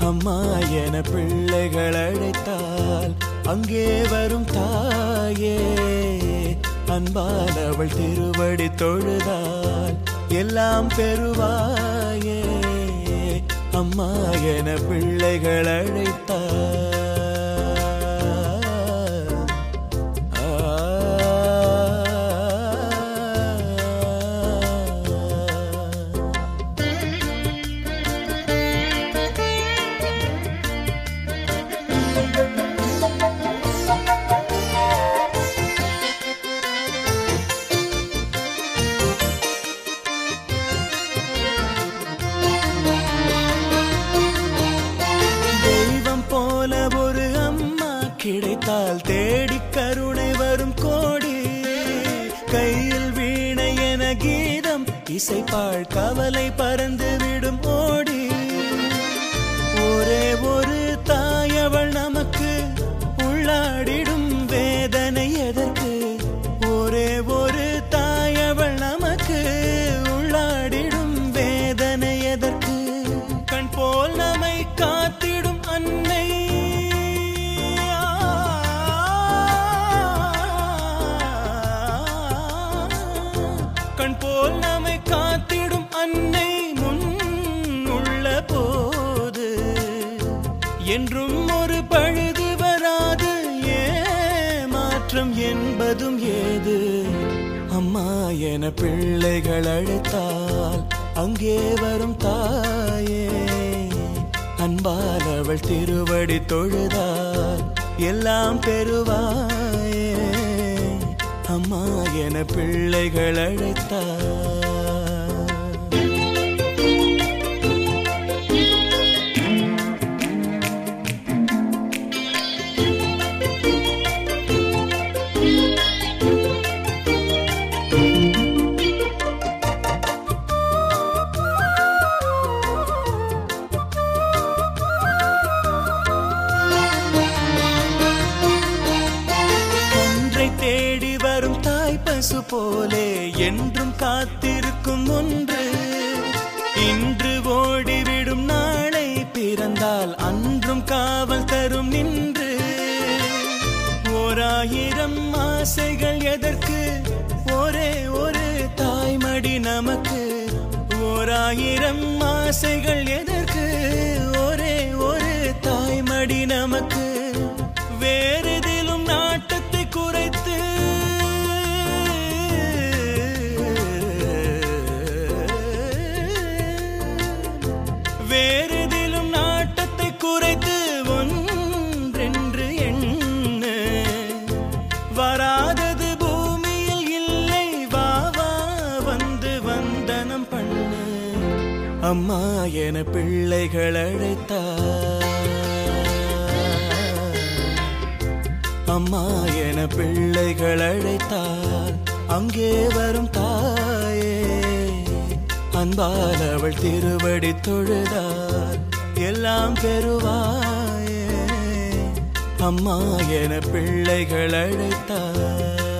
அம்மா என பிள்ளைகள் அழைத்தால் அங்கே வரும் தாயே அன்பால் அவள் திருவடி தொழுதால் எல்லாம் பெறுவாயே அம்மா என பிள்ளைகள் அழைத்தால் ஆ தெய்வம் போல ஒரு அம்மா கிடைத்தால் தேடி கருணை வரும் கோடி கையில் வீணை என கீதம் இசைப்பாள் கவலை பறந்து விடும் ஓடி ஒரே ஒரு தாயவள் நமக்கு உள்ளாடிடும் வேதனை எதற்கு ஒரே ஒரு தாயவள் நமக்கு உள்ளாடிடும் வேதனை எதற்கு கண் போல் நம்மை காத்திடும் அன்னை கண் போல் நம்மை காத்திடும் அன்னை முன் உள்ள போது என்றும் ஒரு பழுது வராது ஏமாற்றம் என்பதும் ஏது அம்மா என பிள்ளைகள் அழைத்தால் அங்கே வரும் தாயே அன்பால் அவள் திருவடி தொழுதால் எல்லாம் பெறுவாயே அம்மா என பிள்ளைகள் அழைத்தால் ஒன்றை தேடி வரும் தாய் பசு போலே என்றும் காத்திருக்கும் ஒன்று இன்று ஓடிவிடும் நாளை பிறந்தால் அன்றும் காவல் தரும் நின்று ஓராயிரம் ஆசைகள் எதற்கு ஒரே ஒரு தாய்மடி நமக்கு ஓராயிரம் ஆசைகள் எதற்கு ஒரே ஒரு தாய்மடி நமக்கு வேறெதிலும் நாட்டத்தை குறைத்து வேறெதிலும் நாட்டத்தை குறைத்து ஒன்றென்று எண்ண வராதது பூமியில் இல்லை வா வா வந்து வந்தனம் பண்ணு அம்மா என பிள்ளைகள் அழைத்தார் அம்மா என பிள்ளைகள் அழைத்தால் அங்கே வரும் தாயே அன்பால் அவள் திருவடி தொழுதால் எல்லாம் பெறுவாயே அம்மா என பிள்ளைகள் அழைத்தார்